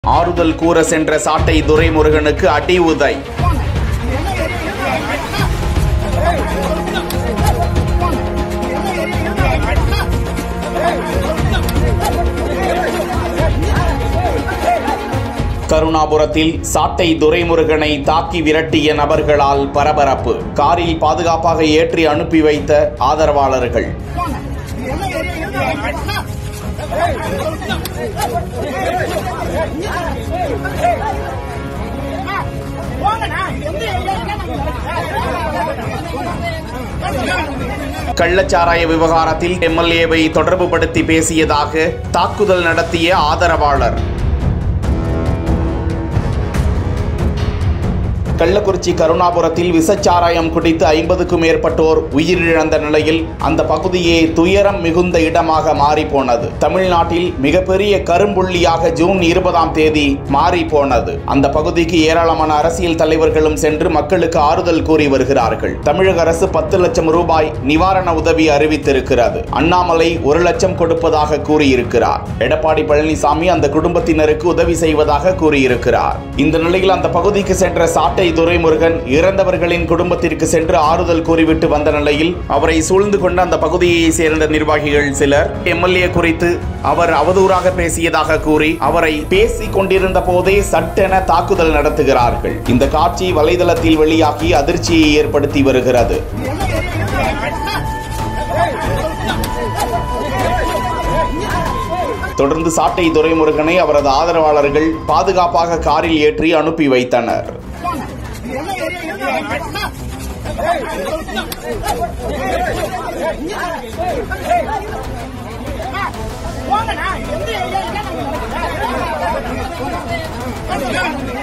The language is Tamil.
ஆறுதல் கூற சென்ற சாட்டை துரைமுருகனுக்கு அடி உதை கருணாபுரத்தில் சாட்டை துரைமுருகனை தாக்கி விரட்டிய நபர்களால் பரபரப்பு காரில் பாதுகாப்பாக ஏற்றி அனுப்பி வைத்த ஆதரவாளர்கள் கள்ளச்சாராய விவகாரத்தில் எம்எல்ஏவை தொடர்புபடுத்தி பேசியதாக தாக்குதல் நடத்திய ஆதரவாளர் கள்ளக்குறிச்சி கருணாபுரத்தில் விசச்சாராயம் குடித்து ஐம்பதுக்கும் மேற்பட்டோர் உயிரிழந்த நிலையில் அந்த பகுதியே துயரம் மிகுந்த இடமாக மாறிப்போனது தமிழ்நாட்டில் மிகப்பெரிய கரும்புள்ளியாக ஜூன் இருபதாம் தேதி மாறிப்போனது அந்த பகுதிக்கு ஏராளமான அரசியல் தலைவர்களும் சென்று மக்களுக்கு ஆறுதல் கூறி வருகிறார்கள் தமிழக அரசு பத்து லட்சம் ரூபாய் நிவாரண உதவி அறிவித்திருக்கிறது அண்ணாமலை ஒரு லட்சம் கொடுப்பதாக கூறியிருக்கிறார் எடப்பாடி பழனிசாமி அந்த குடும்பத்தினருக்கு உதவி செய்வதாக கூறியிருக்கிறார் இந்த நிலையில் அந்த பகுதிக்கு சென்ற சாட்டை துரைமுருகன் இறந்தவர்களின் குடும்பத்திற்கு சென்று ஆறுதல் கூறிவிட்டு வந்த நிலையில் அவரை சூழ்ந்து கொண்ட அந்த பகுதியை சேர்ந்த நிர்வாகிகள் சிலர் எம்எல்ஏ குறித்து அவர் அவதூறாக பேசியதாக கூறி அவரை பேசிக் கொண்டிருந்த போதே சட்டென தாக்குதல் நடத்துகிறார்கள் இந்த காட்சி வலைதளத்தில் வெளியாகி அதிர்ச்சியை ஏற்படுத்தி வருகிறது தொடர்ந்து சாட்டை துரைமுருகனை அவரது ஆதரவாளர்கள் பாதுகாப்பாக காரில் ஏற்றி அனுப்பி வைத்தனர் போங்கண்ணா எந்த ஏரியா